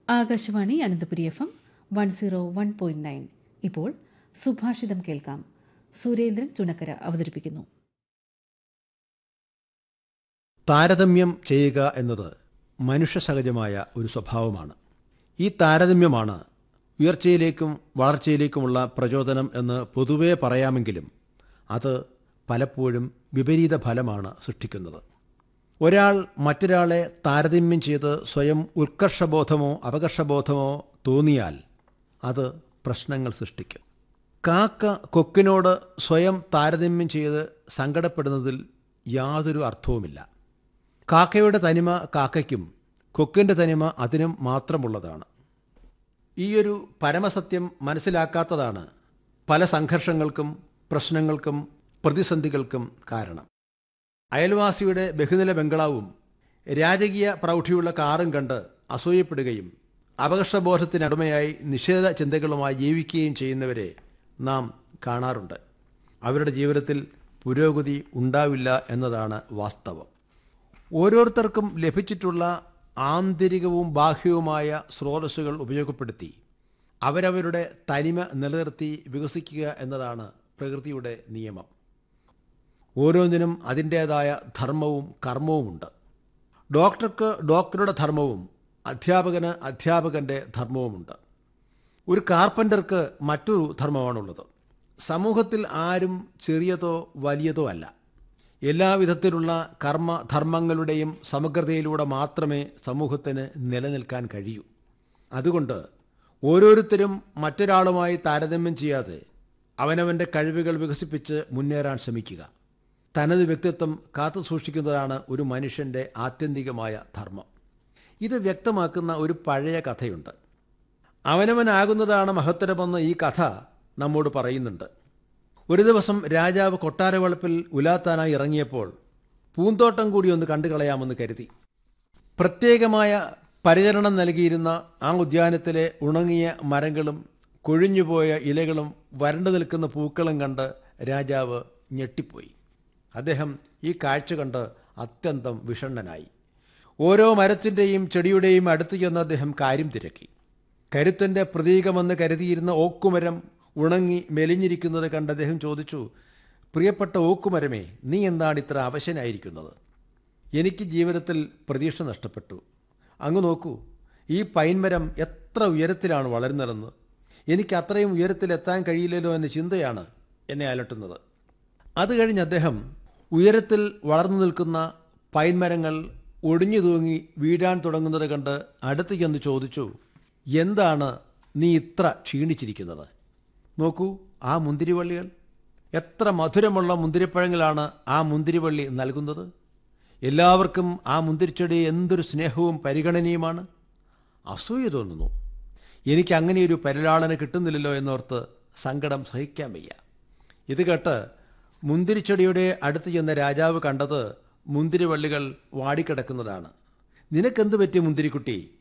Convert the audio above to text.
Akashvani Ananthapuri F M one zero one point nine ഇപ്പോൾ സുഭാഷിതം കേൾക്കാം സുരേന്ദ്രൻ ചുണക്കര അവതരിപ്പിക്കുന്നു താരതമ്യം ചെയ്യുക എന്നത് മനുഷ്യസഹജമായ ഒരു സ്വഭാവമാണ് ഈ താരതമ്യമാണ് ഉയർച്ചയിലേക്കും വളർച്ചയിലേക്കുമുള്ള പ്രചോദനം എന്ന് പൊതുവേ പറയാമെങ്കിലും അത് പലപ്പോഴും വിപരീത ഫലമാണ് സൃഷ്ടിക്കുന്നത് ഒരാൾ മറ്റൊരാളെ താരതമ്യം ചെയ്ത് സ്വയം ഉത്കർഷബോധമോ അപകർഷബോധമോ തോന്നിയാൽ അത് പ്രശ്നങ്ങൾ സൃഷ്ടിക്കും കാക്ക കൊക്കിനോട് സ്വയം താരതമ്യം ചെയ്ത് സങ്കടപ്പെടുന്നതിൽ യാതൊരു അർത്ഥവുമില്ല കാക്കയുടെ തനിമ കാക്കയ്ക്കും കൊക്കിൻ്റെ തനിമ അതിനും മാത്രമുള്ളതാണ് ഈയൊരു പരമസത്യം മനസ്സിലാക്കാത്തതാണ് പല സംഘർഷങ്ങൾക്കും പ്രശ്നങ്ങൾക്കും പ്രതിസന്ധികൾക്കും കാരണം അയൽവാസിയുടെ ബഹുനില ബംഗ്ലാവും രാജകീയ പ്രൗഢിയുള്ള കാറും കണ്ട് അസൂയപ്പെടുകയും അപകർഷബോധത്തിനടിമയായി നിഷേധ ചിന്തകളുമായി ജീവിക്കുകയും ചെയ്യുന്നവരെ നാം കാണാറുണ്ട് അവരുടെ ജീവിതത്തിൽ പുരോഗതി ഉണ്ടാവില്ല എന്നതാണ് വാസ്തവം ഓരോരുത്തർക്കും ലഭിച്ചിട്ടുള്ള ആന്തരികവും ബാഹ്യവുമായ സ്രോതസ്സുകൾ ഉപയോഗപ്പെടുത്തി അവരവരുടെ തനിമ നിലനിർത്തി വികസിക്കുക എന്നതാണ് പ്രകൃതിയുടെ നിയമം ഓരോന്നിനും അതിൻ്റേതായ ധർമ്മവും കർമ്മവുമുണ്ട് ഡോക്ടർക്ക് ഡോക്ടറുടെ ധർമ്മവും അധ്യാപകന് അധ്യാപകൻ്റെ ധർമ്മവുമുണ്ട് ഒരു കാർപ്പൻ്റർക്ക് മറ്റൊരു ധർമ്മമാണുള്ളത് സമൂഹത്തിൽ ആരും ചെറിയതോ വലിയതോ അല്ല എല്ലാവിധത്തിലുള്ള കർമ്മ ധർമ്മങ്ങളുടെയും സമഗ്രതയിലൂടെ മാത്രമേ സമൂഹത്തിന് നിലനിൽക്കാൻ കഴിയൂ അതുകൊണ്ട് ഓരോരുത്തരും മറ്റൊരാളുമായി താരതമ്യം ചെയ്യാതെ അവനവൻ്റെ കഴിവുകൾ വികസിപ്പിച്ച് മുന്നേറാൻ ശ്രമിക്കുക തനത് വ്യക്തിത്വം കാത്തു സൂക്ഷിക്കുന്നതാണ് ഒരു മനുഷ്യൻ്റെ ആത്യന്തികമായ ധർമ്മം ഇത് വ്യക്തമാക്കുന്ന ഒരു പഴയ കഥയുണ്ട് അവനവനാകുന്നതാണ് മഹത്തരമെന്ന് ഈ കഥ നമ്മോട് പറയുന്നുണ്ട് ഒരു ദിവസം രാജാവ് കൊട്ടാരവളപ്പിൽ ഉലാത്താനായി ഇറങ്ങിയപ്പോൾ പൂന്തോട്ടം കൂടി ഒന്ന് കണ്ടു കളയാമെന്ന് കരുതി പ്രത്യേകമായ പരിചരണം നൽകിയിരുന്ന ആ ഉദ്യാനത്തിലെ ഉണങ്ങിയ മരങ്ങളും കൊഴിഞ്ഞുപോയ ഇലകളും വരണ്ടു നിൽക്കുന്ന പൂക്കളും കണ്ട് രാജാവ് ഞെട്ടിപ്പോയി അദ്ദേഹം ഈ കാഴ്ച കണ്ട് അത്യന്തം വിഷണ്ണനായി ഓരോ മരത്തിൻ്റെയും ചെടിയുടെയും അടുത്ത് ചെന്ന് അദ്ദേഹം കാര്യം തിരക്കി കരുത്തൻ്റെ പ്രതീകമെന്ന് കരുതിയിരുന്ന ഓക്കുമരം ഉണങ്ങി മെലിഞ്ഞിരിക്കുന്നത് കണ്ട് അദ്ദേഹം ചോദിച്ചു പ്രിയപ്പെട്ട ഓക്കുമരമേ നീ എന്താണ് ഇത്ര അവശനായിരിക്കുന്നത് എനിക്ക് ജീവിതത്തിൽ പ്രതീക്ഷ നഷ്ടപ്പെട്ടു അങ്ങ് നോക്കൂ ഈ പൈൻമരം എത്ര ഉയരത്തിലാണ് വളരുന്നതെന്ന് എനിക്ക് അത്രയും ഉയരത്തിലെത്താൻ കഴിയില്ലല്ലോ എന്ന ചിന്തയാണ് എന്നെ അലട്ടുന്നത് അത് കഴിഞ്ഞ് അദ്ദേഹം ഉയരത്തിൽ വളർന്നു നിൽക്കുന്ന പൈൻമരങ്ങൾ ഒടിഞ്ഞു തൂങ്ങി വീഴാൻ തുടങ്ങുന്നത് കണ്ട് അടുത്ത് ചെന്ന് ചോദിച്ചു എന്താണ് നീ ഇത്ര ക്ഷീണിച്ചിരിക്കുന്നത് നോക്കൂ ആ മുന്തിരിവള്ളികൾ എത്ര മധുരമുള്ള മുന്തിരിപ്പഴങ്ങളാണ് ആ മുന്തിരിവള്ളി നൽകുന്നത് എല്ലാവർക്കും ആ മുന്തിരിച്ചെടി എന്തൊരു സ്നേഹവും പരിഗണനയുമാണ് അസൂയ തോന്നുന്നു എനിക്ക് അങ്ങനെയൊരു പരിലാളന കിട്ടുന്നില്ലല്ലോ എന്നോർത്ത് സങ്കടം സഹിക്കാൻ വയ്യ ഇത് കേട്ട് മുന്തിരിച്ചെടിയുടെ അടുത്ത് ചെന്ന രാജാവ് കണ്ടത് മുന്തിരിവള്ളികൾ വാടിക്കിടക്കുന്നതാണ് നിനക്കെന്ത് പറ്റിയ മുന്തിരിക്കുട്ടി